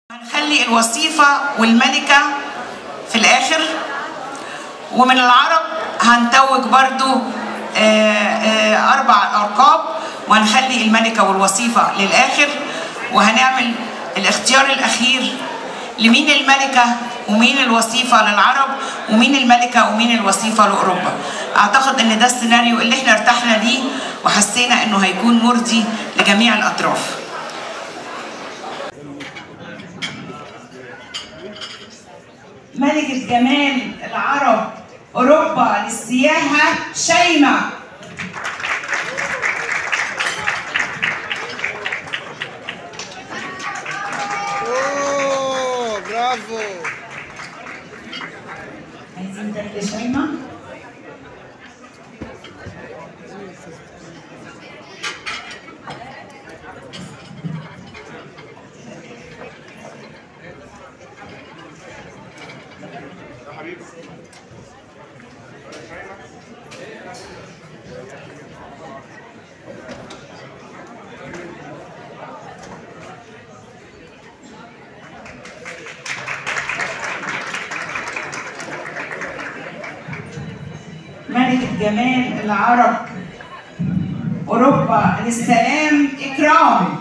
هنخلي الوصيفة والملكة في الآخر ومن العرب هنتوج برضو آه، آه، أربع أرقام وهنخلي الملكة والوصيفة للآخر وهنعمل الاختيار الأخير لمين الملكة ومين الوصيفة للعرب ومين الملكة ومين الوصيفة لأوروبا أعتقد أن ده السيناريو اللي احنا ارتحنا ليه وحسينا أنه هيكون مرضي لجميع الأطراف ملكة جمال العرب أوروبا للسياحة شيماء اوه برافو عايزين تاكل شيماء ملكة جمال العرب أوروبا للسلام إكرام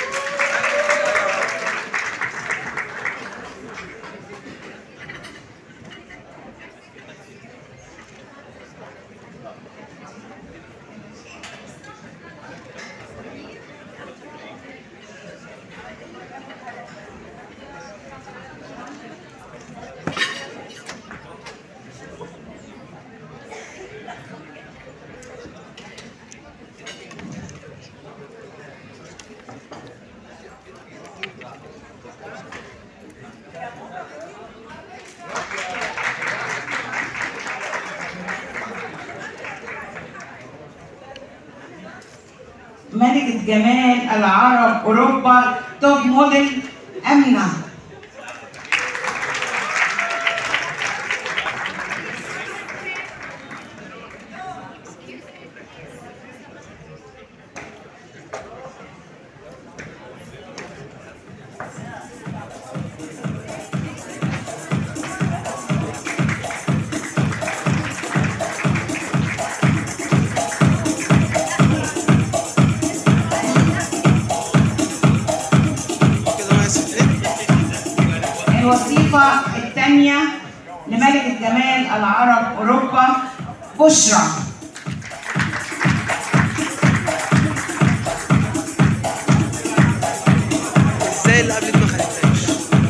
ملكة جمال العرب أوروبا توب موديل أمنة كده ناقص اتنين الوظيفة الثانية لملكة جمال العرب أوروبا بشرى ازاي اللي قبلك ما خدتهاش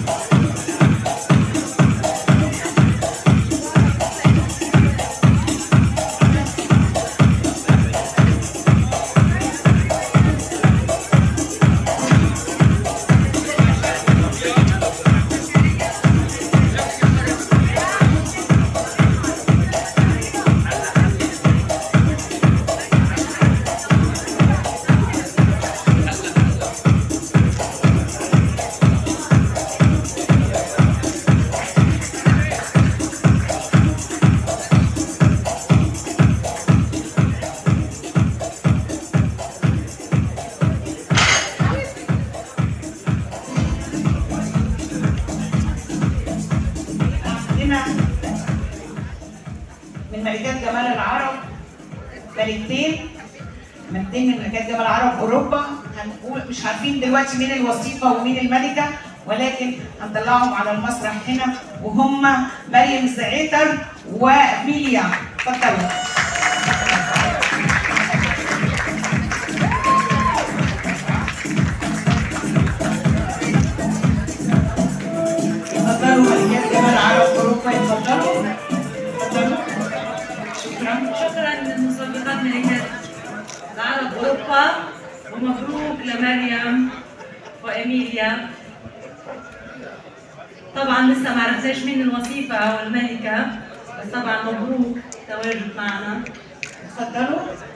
عندنا من ملكات جمال العرب ملكتين ملكتين من ملكات جمال العرب اوروبا هنقول مش عارفين دلوقتي مين الوظيفه ومين الملكه ولكن هنطلعهم على المسرح هنا وهم مريم زعيتر وميليا اتفضلوا اتفضلوا ملكات جمال العرب اوروبا اتفضلوا اتفضلوا شكرا شكرا للمسابقات ملكات العرب اوروبا ومبروك لمريم واميليا طبعا لسه ما عرفناش مين الوظيفه او الملكه بس طبعا مبروك تواجد معنا اتفضلوا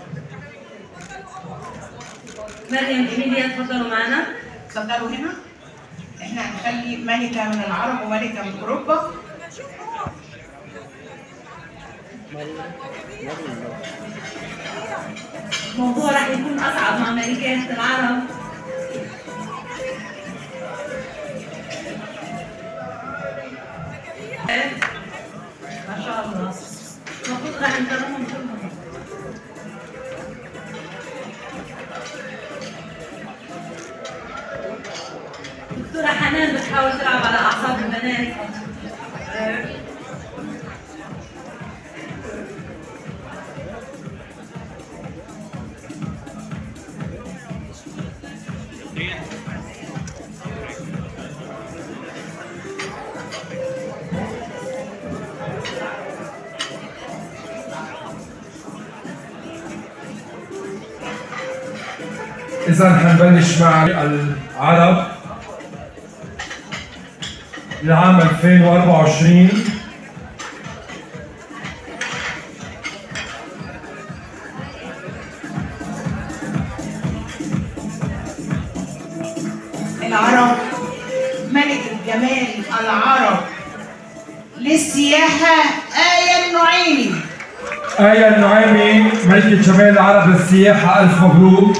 مريم اميليا تفضلوا معنا اتفضلوا هنا احنا هنخلي ملكة من العرب وملكة من اوروبا الموضوع راح يكون اصعب مع ملكات العرب أستاذة حنان بتحاول تلعب على أعصاب البنات آه، إذا حنبلش مع العرب لعام 2024 العرب ملك الجمال العرب للسياحة آية النعيمي آية النعيمي ملكة شمال العرب للسياحة ألف مبروك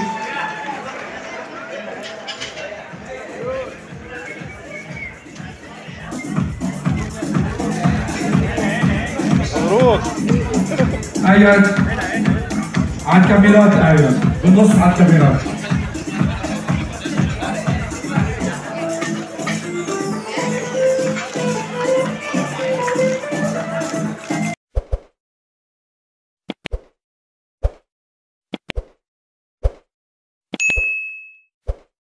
مبروك آية على الكاميرات آية بالنص على الكاميرات